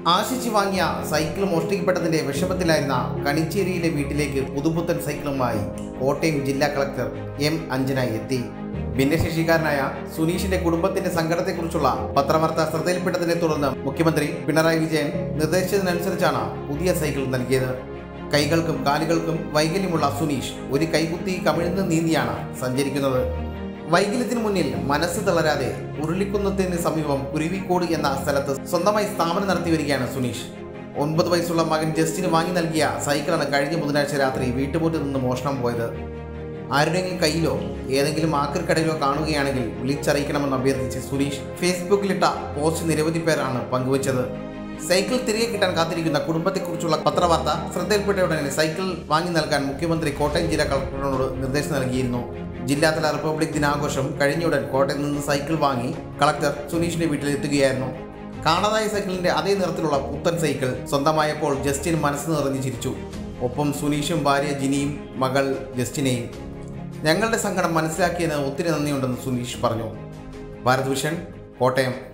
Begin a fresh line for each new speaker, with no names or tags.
ആശിച്ച് വാങ്ങിയ സൈക്കിൾ മോഷ്ടിക്കപ്പെട്ടതിന്റെ വിഷമത്തിലായിരുന്ന കണിച്ചേരിയിലെ വീട്ടിലേക്ക് പുതുപുത്തൻ സൈക്കിളുമായി കോട്ടയം ജില്ലാ കളക്ടർ എം അഞ്ജന എത്തി ഭിന്നശേഷിക്കാരനായ സുനീഷിന്റെ കുടുംബത്തിന്റെ സങ്കടത്തെക്കുറിച്ചുള്ള പത്രവാർത്ത ശ്രദ്ധയിൽപ്പെട്ടതിനെ തുടർന്ന് മുഖ്യമന്ത്രി പിണറായി വിജയൻ നിർദ്ദേശിച്ചതിനനുസരിച്ചാണ് പുതിയ സൈക്കിൾ നൽകിയത് കൈകൾക്കും കാലുകൾക്കും വൈകല്യമുള്ള സുനീഷ് ഒരു കൈകുത്തി കമിഴ്ന്ന് നീന്തിയാണ് സഞ്ചരിക്കുന്നത് വൈകല്യത്തിന് മുന്നിൽ മനസ്സ് തളരാതെ ഉരുളിക്കുന്നത്തിന് സമീപം കുരുവിക്കോട് എന്ന സ്ഥലത്ത് സ്വന്തമായി സ്ഥാപനം നടത്തി വരികയാണ് സുനീഷ് ഒൻപത് വയസ്സുള്ള മകൻ ജസ്റ്റിന് വാങ്ങി നൽകിയ സൈക്കിളാണ് കഴിഞ്ഞ ബുധനാഴ്ച രാത്രി വീട്ടുമുറ്റത്ത് നിന്ന് മോഷണം പോയത് ആരുടെയെങ്കിലും കയ്യിലോ ഏതെങ്കിലും ആക്രിക്കടയിലോ കാണുകയാണെങ്കിൽ വിളിച്ചറിയിക്കണമെന്ന് അഭ്യർത്ഥിച്ച് സുനീഷ് ഫേസ്ബുക്കിലിട്ട പോസ്റ്റ് നിരവധി പേരാണ് പങ്കുവച്ചത് സൈക്കിൾ തിരികെ കിട്ടാൻ കാത്തിരിക്കുന്ന കുടുംബത്തെക്കുറിച്ചുള്ള പത്രവാർത്ത ശ്രദ്ധയിൽപ്പെട്ട ഉടനെ സൈക്കിൾ വാങ്ങി നൽകാൻ മുഖ്യമന്ത്രി കോട്ടയം ജില്ലാ കളക്ടറിനോട് നിർദ്ദേശം നൽകിയിരുന്നു ജില്ലാതല റിപ്പബ്ലിക് ദിനാഘോഷം കഴിഞ്ഞുടൻ കോട്ടയത്ത് നിന്ന് സൈക്കിൾ വാങ്ങി കളക്ടർ സുനീഷിന്റെ വീട്ടിലെത്തുകയായിരുന്നു കാണാതായ സൈക്കിളിന്റെ അതേ നിറത്തിലുള്ള പുത്തൻ സൈക്കിൾ സ്വന്തമായപ്പോൾ ജസ്റ്റിൻ മനസ്സ് നിറഞ്ഞു ചിരിച്ചു ഒപ്പം സുനീഷും ഭാര്യ ജിനിയും മകൾ ജസ്റ്റിനെയും ഞങ്ങളുടെ സങ്കടം മനസ്സിലാക്കിയതിന് ഒത്തിരി നന്ദിയുണ്ടെന്ന് സുനീഷ് പറഞ്ഞു ഭാരത് വിഷൻ കോട്ടയം